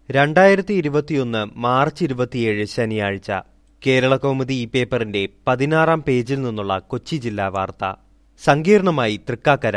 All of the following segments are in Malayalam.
രണ്ടായിരത്തി ഇരുപത്തിയൊന്ന് മാർച്ച് ഇരുപത്തിയേഴ് ശനിയാഴ്ച കേരളകൗമുദി ഈ പേപ്പറിന്റെ പതിനാറാം പേജിൽ നിന്നുള്ള കൊച്ചി ജില്ലാ വാർത്ത സങ്കീർണമായി തൃക്കാക്കര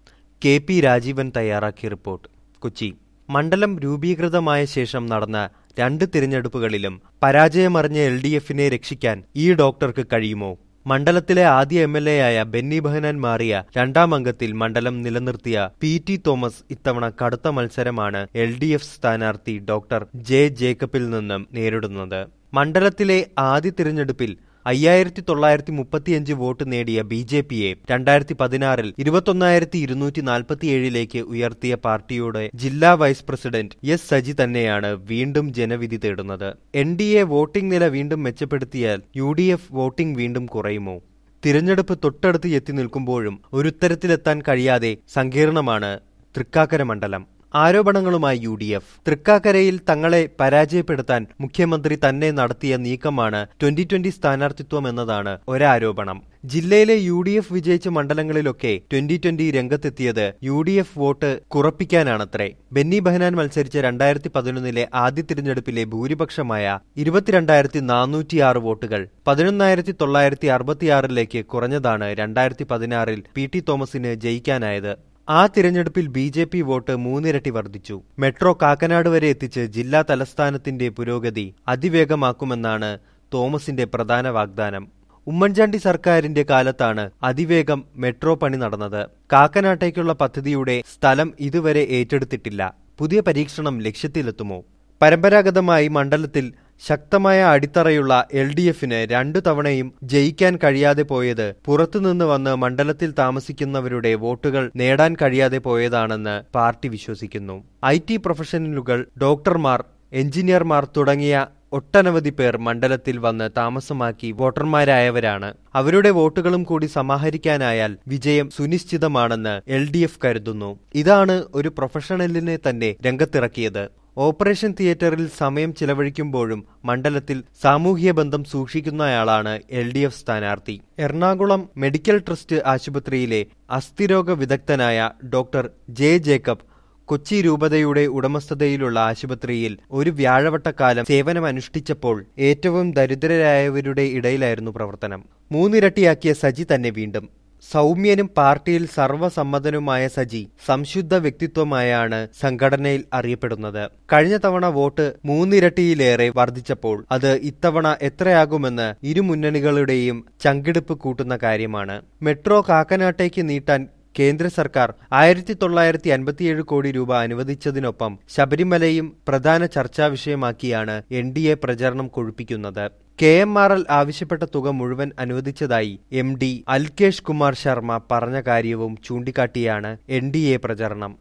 കെ പി രാജീവൻ തയ്യാറാക്കിയ റിപ്പോർട്ട് കൊച്ചി മണ്ഡലം രൂപീകൃതമായ ശേഷം നടന്ന രണ്ട് തിരഞ്ഞെടുപ്പുകളിലും പരാജയമറിഞ്ഞ എൽ ഡി എഫിനെ രക്ഷിക്കാൻ ഈ ഡോക്ടർക്ക് കഴിയുമോ മണ്ഡലത്തിലെ ആദ്യ എം എൽ എ ആയ ബെന്നി ബെഹനാൻ മാറിയ രണ്ടാം അംഗത്തിൽ മണ്ഡലം നിലനിർത്തിയ പി ടി തോമസ് ഇത്തവണ കടുത്ത മത്സരമാണ് എൽ ഡി എഫ് സ്ഥാനാർത്ഥി ഡോക്ടർ ജെ ജേക്കബിൽ നിന്നും നേരിടുന്നത് മണ്ഡലത്തിലെ ആദ്യ തിരഞ്ഞെടുപ്പിൽ അയ്യായിരത്തി തൊള്ളായിരത്തി മുപ്പത്തിയഞ്ച് വോട്ട് നേടിയ ബി ജെ പിയെ രണ്ടായിരത്തി പതിനാറിൽ ഇരുപത്തൊന്നായിരത്തി ഇരുന്നൂറ്റി നാൽപ്പത്തിയേഴിലേക്ക് ഉയർത്തിയ പാർട്ടിയുടെ ജില്ലാ വൈസ് പ്രസിഡന്റ് എസ് സജി തന്നെയാണ് വീണ്ടും ജനവിധി തേടുന്നത് എൻ ഡി എ വോട്ടിംഗ് നില വീണ്ടും മെച്ചപ്പെടുത്തിയാൽ യു ഡി എഫ് വോട്ടിംഗ് വീണ്ടും കുറയുമോ തിരഞ്ഞെടുപ്പ് തൊട്ടടുത്ത് എത്തി നിൽക്കുമ്പോഴും ഒരുത്തരത്തിലെത്താൻ കഴിയാതെ സങ്കീർണമാണ് തൃക്കാക്കര മണ്ഡലം ആരോപണങ്ങളുമായി യു ഡി എഫ് തൃക്കാക്കരയിൽ തങ്ങളെ പരാജയപ്പെടുത്താൻ മുഖ്യമന്ത്രി തന്നെ നടത്തിയ നീക്കമാണ് ട്വന്റി ട്വന്റി സ്ഥാനാർത്ഥിത്വം എന്നതാണ് ഒരാരോപണം ജില്ലയിലെ യു ഡി എഫ് വിജയിച്ച മണ്ഡലങ്ങളിലൊക്കെ ട്വന്റി ട്വന്റി രംഗത്തെത്തിയത് യു ഡി എഫ് വോട്ട് കുറപ്പിക്കാനാണത്രേ ബെന്നി ബെഹനാൻ മത്സരിച്ച രണ്ടായിരത്തി പതിനൊന്നിലെ ആദ്യ തിരഞ്ഞെടുപ്പിലെ ഭൂരിപക്ഷമായ ഇരുപത്തിരണ്ടായിരത്തി നാനൂറ്റിയാറ് വോട്ടുകൾ പതിനൊന്നായിരത്തി തൊള്ളായിരത്തി അറുപത്തിയാറിലേക്ക് കുറഞ്ഞതാണ് രണ്ടായിരത്തി പതിനാറിൽ പി ടി തോമസിന് ജയിക്കാനായത് ആ തിരഞ്ഞെടുപ്പിൽ ബി ജെ പി വോട്ട് മൂന്നിരട്ടി വർദ്ധിച്ചു മെട്രോ കാക്കനാട് വരെ എത്തിച്ച് ജില്ലാ തലസ്ഥാനത്തിന്റെ പുരോഗതി അതിവേഗമാക്കുമെന്നാണ് തോമസിന്റെ പ്രധാന വാഗ്ദാനം ഉമ്മൻചാണ്ടി സർക്കാരിന്റെ കാലത്താണ് അതിവേഗം മെട്രോ പണി നടന്നത് കാക്കനാട്ടേക്കുള്ള പദ്ധതിയുടെ സ്ഥലം ഇതുവരെ ഏറ്റെടുത്തിട്ടില്ല പുതിയ പരീക്ഷണം ലക്ഷ്യത്തിലെത്തുമോ പരമ്പരാഗതമായി മണ്ഡലത്തിൽ ശക്തമായ അടിത്തറയുള്ള എൽ ഡി എഫിന് രണ്ടു തവണയും ജയിക്കാൻ കഴിയാതെ പോയത് പുറത്തുനിന്ന് വന്ന് മണ്ഡലത്തിൽ താമസിക്കുന്നവരുടെ വോട്ടുകൾ നേടാൻ കഴിയാതെ പോയതാണെന്ന് പാർട്ടി വിശ്വസിക്കുന്നു ഐ ടി പ്രൊഫഷണലുകൾ ഡോക്ടർമാർ എഞ്ചിനീയർമാർ തുടങ്ങിയ ഒട്ടനവധി പേർ മണ്ഡലത്തിൽ വന്ന് താമസമാക്കി വോട്ടർമാരായവരാണ് അവരുടെ വോട്ടുകളും കൂടി സമാഹരിക്കാനായാൽ വിജയം സുനിശ്ചിതമാണെന്ന് എൽ ഡി എഫ് കരുതുന്നു ഇതാണ് ഒരു പ്രൊഫഷണലിനെ തന്നെ രംഗത്തിറക്കിയത് ഓപ്പറേഷൻ തിയേറ്ററിൽ സമയം ചിലവഴിക്കുമ്പോഴും മണ്ഡലത്തിൽ സാമൂഹ്യ ബന്ധം സൂക്ഷിക്കുന്നയാളാണ് എൽ ഡി എഫ് സ്ഥാനാർത്ഥി എറണാകുളം മെഡിക്കൽ ട്രസ്റ്റ് ആശുപത്രിയിലെ അസ്ഥിരോഗ വിദഗ്ധനായ ഡോക്ടർ ജെ ജേക്കബ് കൊച്ചി രൂപതയുടെ ഉടമസ്ഥതയിലുള്ള ആശുപത്രിയിൽ ഒരു വ്യാഴവട്ടക്കാലം സേവനമനുഷ്ഠിച്ചപ്പോൾ ഏറ്റവും ദരിദ്രരായവരുടെ ഇടയിലായിരുന്നു പ്രവർത്തനം മൂന്നിരട്ടിയാക്കിയ സജി തന്നെ വീണ്ടും സൗമ്യനും പാർട്ടിയിൽ സർവസമ്മതനുമായ സജി സംശുദ്ധ വ്യക്തിത്വമായാണ് സംഘടനയിൽ അറിയപ്പെടുന്നത് കഴിഞ്ഞ തവണ വോട്ട് മൂന്നിരട്ടിയിലേറെ വർദ്ധിച്ചപ്പോൾ അത് ഇത്തവണ എത്രയാകുമെന്ന് ഇരു മുന്നണികളുടെയും ചങ്കിടിപ്പ് കൂട്ടുന്ന കാര്യമാണ് മെട്രോ കാക്കനാട്ടേക്ക് നീട്ടാൻ കേന്ദ്ര സർക്കാർ ആയിരത്തി തൊള്ളായിരത്തി അൻപത്തിയേഴ് കോടി രൂപ അനുവദിച്ചതിനൊപ്പം ശബരിമലയും പ്രധാന ചർച്ചാ വിഷയമാക്കിയാണ് എൻ ഡി എ പ്രചരണം കൊഴുപ്പിക്കുന്നത് കെ എം ആർ എൽ ആവശ്യപ്പെട്ട തുക മുഴുവൻ അനുവദിച്ചതായി എം ഡി അൽകേഷ് കുമാർ ശർമ്മ പറഞ്ഞ കാര്യവും ചൂണ്ടിക്കാട്ടിയാണ് എൻ ഡി എ പ്രചരണം